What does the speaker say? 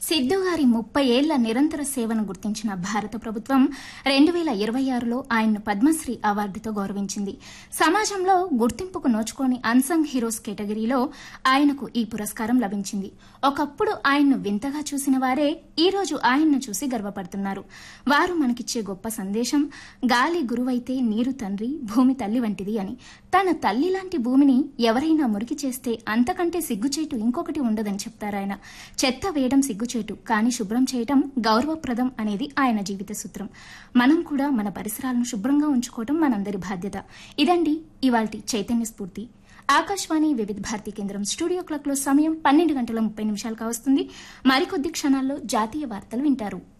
సిద్ధు గారి ముప్పై ఏళ్ల నిరంతర సేవను గుర్తించిన భారత ప్రభుత్వం రెండు వేల ఇరవై ఆరులో ఆయన్ను పద్మశ్రీ అవార్డుతో గౌరవించింది సమాజంలో గుర్తింపుకు నోచుకోని అన్సంగ్ హీరోస్ కేటగిరీలో ఆయనకు ఈ పురస్కారం లభించింది ఒకప్పుడు ఆయన్ను వింతగా చూసిన వారే ఈ రోజు ఆయన్ను చూసి గర్వపడుతున్నారు వారు మనకిచ్చే గొప్ప సందేశం గాలి గురువైతే నీరు తండ్రి భూమి తల్లి వంటిది అని తన తల్లి లాంటి భూమిని ఎవరైనా మురికి చేస్తే అంతకంటే సిగ్గుచేటు ఇంకొకటి ఉండదని చెప్తారాయన చెత్త వేయడం సిగ్గుచేటు కానీ శుభ్రం చేయటం గౌరవప్రదం అనేది ఆయన జీవిత సూత్రం మనం కూడా మన పరిసరాలను శుభ్రంగా ఉంచుకోవటం మనందరి బాధ్యత ఇదండి ఇవాల్టి చైతన్య స్ఫూర్తి ఆకాశవాణి వివిధ భారతి కేంద్రం స్టూడియో క్లాక్ లో సమయం పన్నెండు గంటల ముప్పై నిమిషాలు కావస్తుంది మరికొద్ది క్షణాల్లో జాతీయ వార్తలు వింటారు